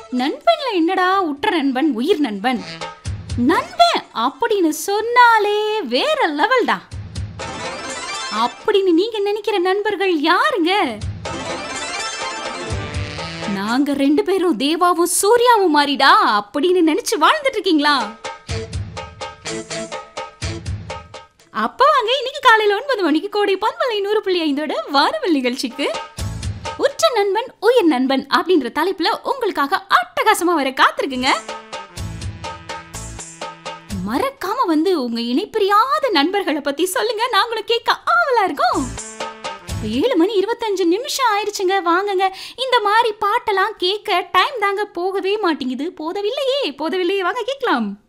நண்பன்ல என்னடா உற்ற நண்பன் உயிர் நண்பன் நண்பன் அப்படின்னு சொன்னாலே வேற லெவல் தான் அப்படின்னு நீங்க நினைக்கிற நண்பர்கள் யாருங்க நாங்க ரெண்டு பேரும் தேவாவும் சூர்யாவும் மாறிடா அப்படின்னு நினைச்சு வாழ்ந்துட்டு இருக்கீங்களா அப்ப வாங்க இன்னைக்கு காலையில ஒன்பது மணிக்கு கோடை பன்மலை நூறு புள்ளி ஐந்தோட வாரவல் நிகழ்ச்சிக்கு உற்ற நண்பன் உயிர் நண்பன் அப்படின்ற தலைப்புல உங்களுக்காக அட்டகாசமா வர காத்திருக்குங்க மறக்காம வந்து உங்க இணைப்பிரியாத நண்பர்களை பத்தி சொல்லுங்க நாங்களும் கேட்க ஆவலா இருக்கோம் இப்ப ஏழு மணி இருபத்தஞ்சு நிமிஷம் ஆயிடுச்சுங்க வாங்குங்க இந்த மாதிரி பாட்டெல்லாம் கேட்க டைம் தாங்க போகவே மாட்டேங்குது போதவில்லையே போதவில்லையே வாங்க கேட்கலாம்